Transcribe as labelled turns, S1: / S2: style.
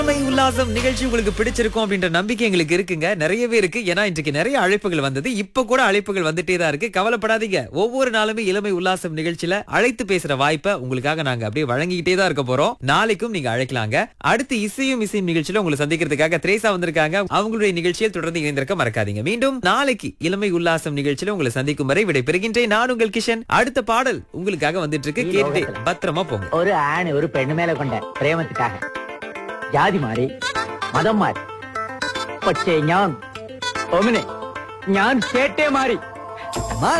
S1: இளமை உல்லாசம் நிகழ்ச்சி உங்களுக்கு பிடிச்சிருக்கும் அப்படின்ற நம்பிக்கை எங்களுக்கு இருக்குங்க நிறையவே இருக்கு ஏன்னா இன்றைக்கு நிறைய அழைப்புகள் வந்தது இப்ப கூட அழைப்புகள் வந்துட்டே தான் இருக்கு கவலைப்படாதீங்க ஒவ்வொரு நாளுமே இளமை உல்லாசம் நிகழ்ச்சியில அழைத்து பேசுற வாய்ப்பை உங்களுக்காக நாங்க அப்படியே வழங்கிக்கிட்டே தான் இருக்க போறோம் நாளைக்கும் நீங்க அழைக்கலாங்க அடுத்து இசையும் இசையும் நிகழ்ச்சியில உங்களை சந்திக்கிறதுக்காக திரேசா வந்திருக்காங்க அவங்களுடைய நிகழ்ச்சியில் தொடர்ந்து இணைந்திருக்க மறக்காதீங்க மீண்டும் நாளைக்கு இளமை உல்லாசம் நிகழ்ச்சியில உங்களை சந்திக்கும் வரை விடை பெறுகின்றேன் நான் உங்கள் கிஷன் அடுத்த பாடல் உங்களுக்காக வந்துட்டு இருக்கு கேட்டு பத்திரமா போங்க
S2: ഒരു ആണ് ഒരു പെണ്ണു മേലെ കൊണ്ട് പ്രേമത്തിക്കാക ജാതി മാറി മതം മാറി പക്ഷേ ഞാൻ ഒമിനെ ഞാൻ കേട്ടേ മാറി മാറി